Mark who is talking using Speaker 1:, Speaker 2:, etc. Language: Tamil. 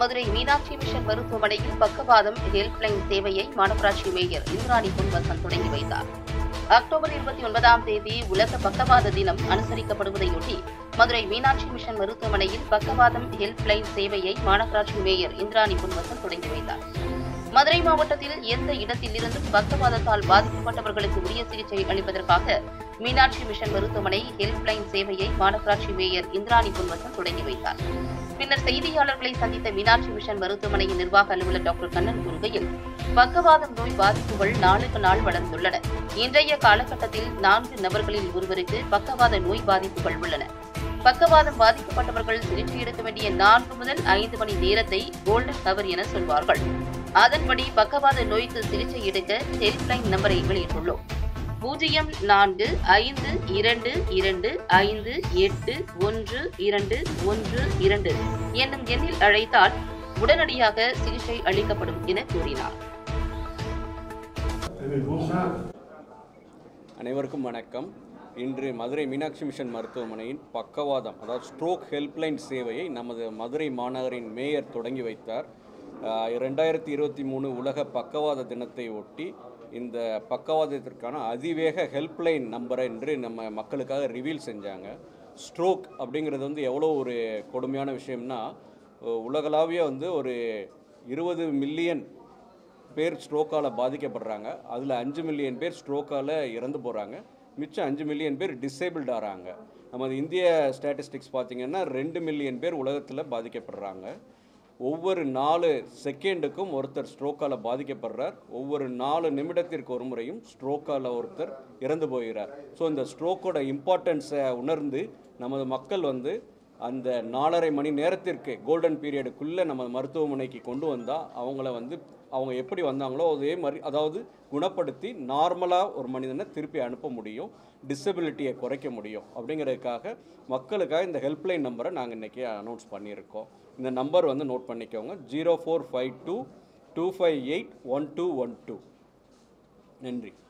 Speaker 1: மதுரை மீனாட்சி மிஷன் மருத்துவமனையில் பக்கவாதம் ஹெல்ப்லைன் சேவையை மாநகராட்சி மேயர் இந்திராணி பொன்வசன் தொடங்கி வைத்தார் அக்டோபர் இருபத்தி ஒன்பதாம் தேதி உலக பக்கவாத தினம் அனுசரிக்கப்படுவதையொட்டி மதுரை மீனாட்சி மிஷன் மருத்துவமனையில் பக்கவாதம் ஹெல்ப்லைன் சேவையை மாநகராட்சி மேயர் இந்திராணி பொன்வசன் தொடங்கி வைத்தார் மதுரை மாவட்டத்தில் எந்த இடத்திலிருந்தும் பக்கவாதத்தால் பாதிக்கப்பட்டவர்களுக்கு உரிய சிகிச்சை அளிப்பதற்காக மீனாட்சி மிஷன் மருத்துவமனை ஹெல்ப்லைன் சேவையை மாநகராட்சி மேயர் இந்திராணி பொன்வசன் தொடங்கி வைத்தார் பின்னர் செய்தியாளர்களை சந்தித்த மீனாட்சி மிஷன் மருத்துவமனையின் நிர்வாக அலுவலர் டாக்டர் கண்ணன் கூறுகையில் பக்கவாதம் நோய் பாதிப்புகள் நாளுக்கு நாள் வளர்ந்துள்ளன இன்றைய காலகட்டத்தில் நான்கு நபர்களில் ஒருவருக்கு பக்கவாத நோய் பாதிப்புகள் உள்ளன பக்கவாதம் பாதிக்கப்பட்டவர்கள் சிகிச்சை எடுக்க வேண்டிய நான்கு முதல் ஐந்து மணி நேரத்தை கோல்டன் ஹவர் என சொல்வார்கள் அதன்படி பக்கவாத நோய்க்கு சிகிச்சை எடுக்க ஹெல்ப்லைன் நம்பரை வெளியிட்டுள்ளோம் பூஜ்ஜியம் நான்கு ஐந்து இரண்டு இரண்டு ஐந்து எட்டு ஒன்று இரண்டு ஒன்று இரண்டு என்னும் எண்ணில் அழைத்தால் உடனடியாக சிகிச்சை அளிக்கப்படும் என கூறினார்
Speaker 2: அனைவருக்கும் வணக்கம் இன்று மதுரை மீனாட்சி மிஷன் மருத்துவமனையின் பக்கவாதம் அதாவது ஸ்ட்ரோக் ஹெல்ப்லைன் சேவையை நமது மதுரை மாநகரின் மேயர் தொடங்கி வைத்தார் ரெண்டாயிரத்தி இருபத்தி மூணு உலக பக்கவாத தினத்தை ஒட்டி இந்த பக்கவாதத்திற்கான அதிவேக ஹெல்ப்லைன் நம்பரை என்று நம்ம மக்களுக்காக ரிவீல் செஞ்சாங்க ஸ்ட்ரோக் அப்படிங்கிறது வந்து எவ்வளோ ஒரு கொடுமையான விஷயம்னா அஹ் உலகளாவிய வந்து ஒரு இருபது மில்லியன் பேர் ஸ்ட்ரோக்கால் பாதிக்கப்படுறாங்க அதில் அஞ்சு மில்லியன் பேர் ஸ்ட்ரோக்கால் இறந்து போகிறாங்க மிச்சம் அஞ்சு மில்லியன் பேர் டிசேபிள்ட் ஆகிறாங்க நமது இந்திய ஸ்டாட்டிஸ்டிக்ஸ் பார்த்திங்கன்னா ரெண்டு மில்லியன் பேர் உலகத்தில் பாதிக்கப்படுறாங்க ஒவ்வொரு நாலு செகண்டுக்கும் ஒருத்தர் ஸ்ட்ரோக்கால் பாதிக்கப்படுறார் ஒவ்வொரு நாலு நிமிடத்திற்கு ஒரு முறையும் ஸ்ட்ரோக்கால் ஒருத்தர் இறந்து போகிறார் ஸோ இந்த ஸ்ட்ரோக்கோட இம்பார்ட்டன்ஸை உணர்ந்து நமது மக்கள் வந்து அந்த நாலரை மணி நேரத்திற்கு கோல்டன் பீரியடுக்குள்ளே நம்ம மருத்துவமனைக்கு கொண்டு வந்தால் அவங்கள வந்து அவங்க எப்படி வந்தாங்களோ அதே மாதிரி அதாவது குணப்படுத்தி நார்மலாக ஒரு மனிதனை திருப்பி அனுப்ப முடியும் டிசபிலிட்டியை குறைக்க முடியும் அப்படிங்கிறதுக்காக மக்களுக்காக இந்த ஹெல்ப்லைன் நம்பரை நாங்கள் இன்றைக்கி அனௌன்ஸ் பண்ணியிருக்கோம் இந்த நம்பர் வந்து நோட் பண்ணிக்கோங்க zero four five two two five eight one two one two நன்றி